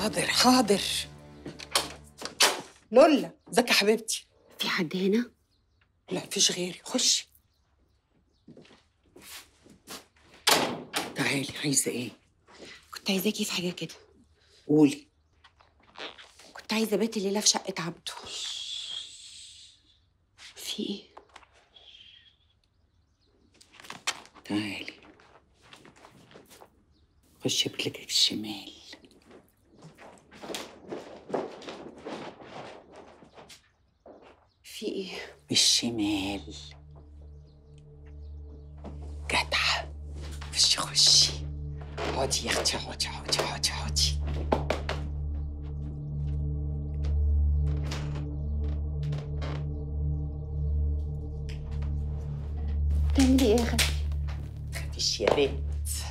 حاضر حاضر لولا ازيك يا حبيبتي في حد هنا؟ لا مفيش غيري خشي تعالي عايزه ايه كنت عايزاكي في حاجة كده قولي كنت عايزة بيت الليلة في شقة عبده في ايه؟ تعالي خشي برجلك الشمال في ايه؟ بالشمال جدعة خشي خشي اقعدي يا اختي اقعدي اقعدي اقعدي اقعدي بتعملي ايه يا خالتي؟ مفيش يا بنت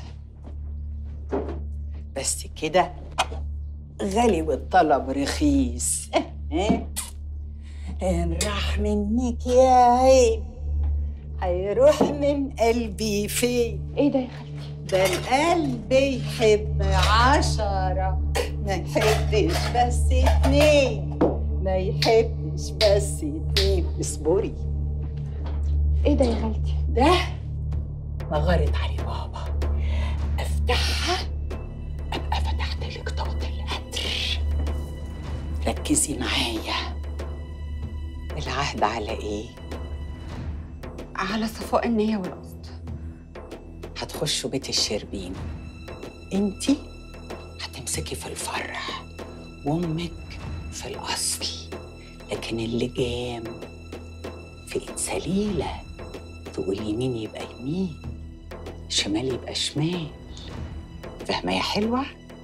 بس كده غالي والطلب رخيص اه ان راح منك يا عين هيروح من قلبي فين ايه ده يا خالتي؟ ده القلب يحب عشرة ما يحبش بس اتنين ما يحبش بس اتنين اصبري ايه ده يا خالتي؟ ده مغارة علي بابا افتحها ابقى فتحت لك طاقة القدر ركزي معايا العهد على ايه؟ على صفاء النية والقصد هتخشوا بيت الشربين انتي هتمسكي في الفرح وامك في الاصل لكن اللجام في ايد سليله تقول يمين يبقى يمين شمال يبقى شمال فاهمه يا حلوه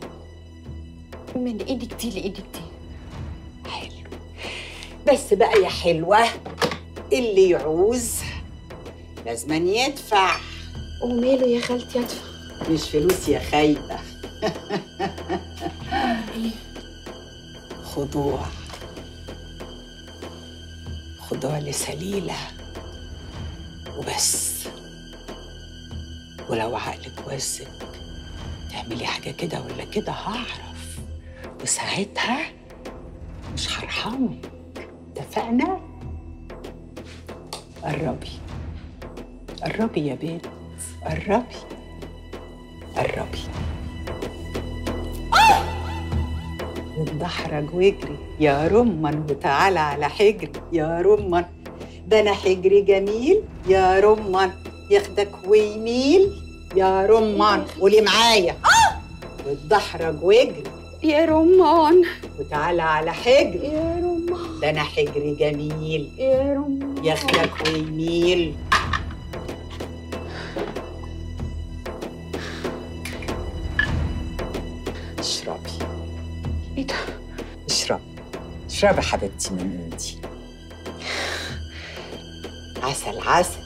من ايدك دي لايدك دي حلو بس بقى يا حلوه اللي يعوز لازم يدفع وماله يا خالتي ادفع مش فلوس يا خايبه خضوع خضوع لسليلة وبس ولو عقلك وزك تعملي حاجة كده ولا كده هعرف وساعتها مش هرحمك اتفقنا؟ قربي قربي يا بنت قربي قربي واتدحرج واجري يا رمان وتعالى على حجري يا رمان ده انا حجري جميل يا رمان ياخدك ويميل يا رمان قولي معايا واتدحرج واجري يا رمان وتعالى على حجري يا رمان ده انا حجري جميل يا رمان ياخدك ويميل اشربي ايه ده؟ اشربي اشربي حبيبتي من ايدي عسل عسل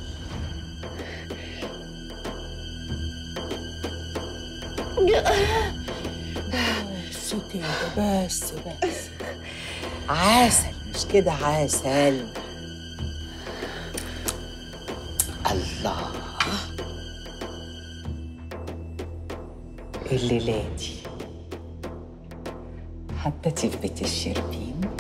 بس كده بس بس عسل مش كده عسل الله الليلة دي حبتي في بيت الشربين